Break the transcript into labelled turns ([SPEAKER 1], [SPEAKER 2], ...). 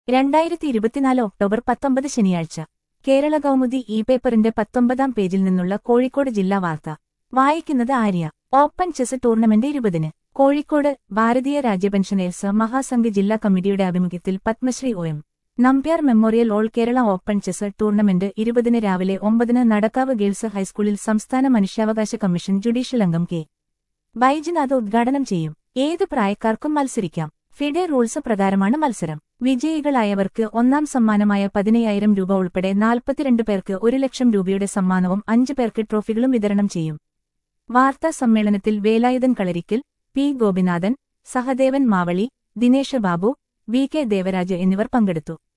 [SPEAKER 1] രണ്ടായിരത്തി ഇരുപത്തിനാല് ഒക്ടോബർ പത്തൊമ്പത് ശനിയാഴ്ച കേരള കൗമുദി ഇ പേപ്പറിന്റെ പത്തൊമ്പതാം പേജിൽ നിന്നുള്ള കോഴിക്കോട് ജില്ലാ വാർത്ത വായിക്കുന്നത് ആര്യ ഓപ്പൺ ചെസ് ടൂർണമെന്റ് ഇരുപതിന് കോഴിക്കോട് ഭാരതീയ രാജ്യപെൻഷനേഴ്സ് മഹാസംഘ് ജില്ലാ കമ്മിറ്റിയുടെ ആഭിമുഖ്യത്തിൽ Padmashree O M Nambiar memorial all Kerala open chess tournament ഇരുപതിന് രാവിലെ ഒമ്പതിന് നടക്കാവ് ഗേൾസ് ഹൈസ്കൂളിൽ സംസ്ഥാന മനുഷ്യാവകാശ കമ്മീഷൻ ജുഡീഷ്യൽ അംഗം കെ ബൈജുനാഥ് ഉദ്ഘാടനം ചെയ്യും ഏത് പ്രായക്കാർക്കും മത്സരിക്കാം ഫിഡെ റൂൾസ് പ്രകാരമാണ് മത്സരം വിജയികളായവർക്ക് ഒന്നാം സമ്മാനമായ പതിനയ്യായിരം രൂപ ഉൾപ്പെടെ നാൽപ്പത്തിരണ്ട് പേർക്ക് ഒരു ലക്ഷം രൂപയുടെ സമ്മാനവും അഞ്ച് പേർക്ക് ട്രോഫികളും വിതരണം ചെയ്യും വാർത്താ സമ്മേളനത്തിൽ Velayudhan Kalarikkal P Gopinathan Sahadevan Mavali Dinesha Babu V K Devaraj എന്നിവർ പങ്കെടുത്തു